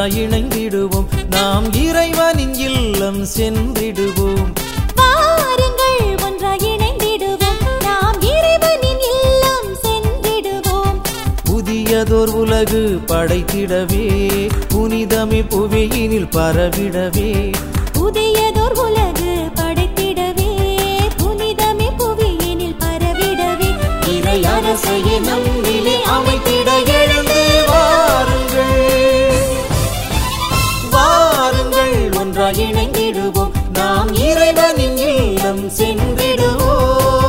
ஒன்றாய் இணைந்திடுவோம் நாம் இறைவனின் இல்லம் சென்றிடுவோம் வாருங்கள் ஒன்றாய் இணைந்திடுவோம் நாம் இறைவனின் இல்லம் சென்றிடுவோம் புதியதோர் உலகு படைத்திடவே புனிதமே புவியினில் பரவிடவே புதியதோர் உலகு படைத்திடவே புனிதமே புவியினில் பரவிடவே இறை அரசையே நம்மிலே அமைத்திட எழுந்து வாருங்கள் வாருங்கள் ஒன்றாய் இணைந்திடுவோம் நாம் இறைவனின் இல்லம் சென்றிடுவோம்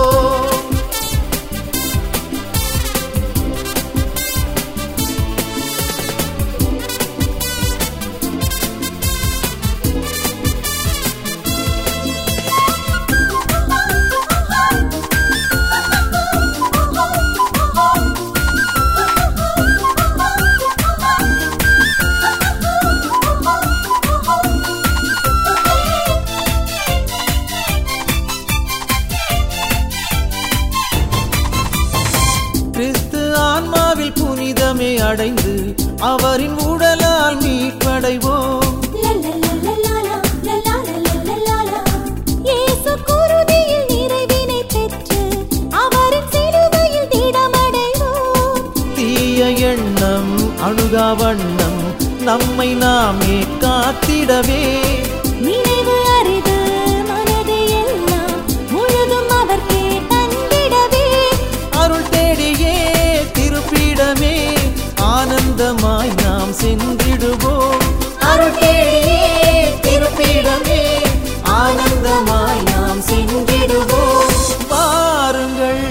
கிறிஸ்து ஆன்மாவில் புனிதமே அடைந்து அவரின் உடலால் மீட்படைவோம் லலலலலலா, லலலலலலா. இயேசு குருதியில் நிறைவினை பெற்று அவரின் சிலுவையில் திடமடைவோம் தீய எண்ணம் அணுகா வண்ணம் நம்மை நாமே காத்திடவே நினைவு அரிது மனது எல்லாம் முழுதும் அவர்க்கே தந்திடவே அருள் தேடியே திருப்பிடமே ஆனந்தமாய் நாம் சென்றிடுவோம் அருள் தேடியே திருப்பிடமே ஆனந்தமாய் நாம் சென்றிடுவோம் வாருங்கள்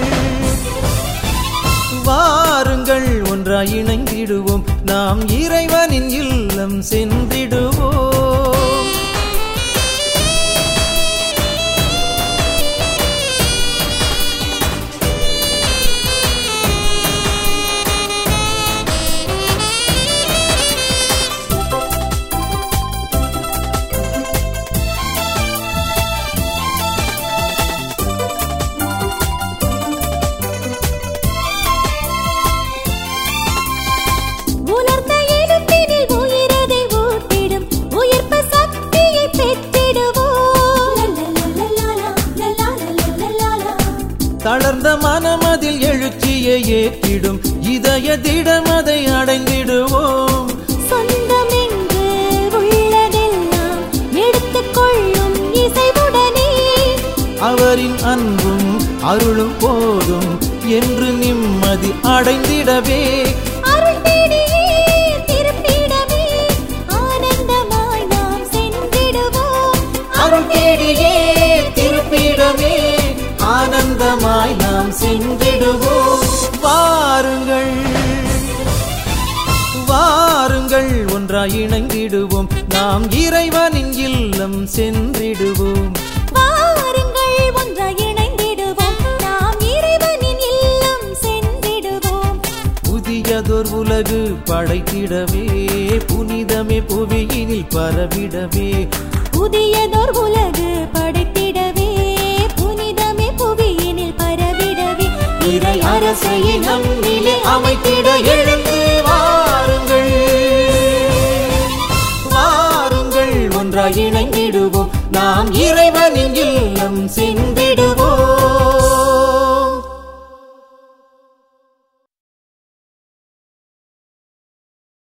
வாருங்கள் ஒன்றாய் இணைந்திடுவோம் நாம் இறைவனின் இல்லம் சென்றிடுவோம் உலர்ந்த எழுத்தினில் உயிரதை ஊட்டிடும் உயிர்ப்பு சக்தியை பெற்றிடுவோம் லலலலலலா, லலலலலலா. தளர்ந்த மனமதில் எழுச்சியை ஏற்றிடும் இதய திடமதை அடைந்திடுவோம் சொந்தமென்று உள்ளதெல்லாம் எடுத்துக்கொள்ளும் இசைவுடனே அவரின் அன்பும் அருளும் போதும் என்று நிம்மதி அடைந்திடவே அருள் தேடியே திருப்பிடவே ஆனந்தமாய் நாம் சென்றிடுவோம் அருள் தேடியே திருப்பிடமே ஆனந்தமாய் நாம் சென்றிடுவோம் வாருங்கள் வாருங்கள் ஒன்றாய் இணைந்திடுவோம் நாம் இறைவனின் இல்லம் சென்றிடுவோம் வாருங்கள் ஒன்றாய் இணைந்திடுவோம் நாம் இறைவனின் இல்லம் சென்றிடுவோம் புதியதோர் உலகு படைத்திடவே புனிதமே புவியினில் பரவிடவே புதியதோர் உலகு படைத்திடவே புனிதமே புவியினில் பரவிடவே இறை அரசையை நம்மிலே அமைத்திட எழுந்து வாருங்கள் வாருங்கள் ஒன்றாய் இணைந்திடுவோம் நாம் இறைவனின் இல்லம் சென்றிடுவோம்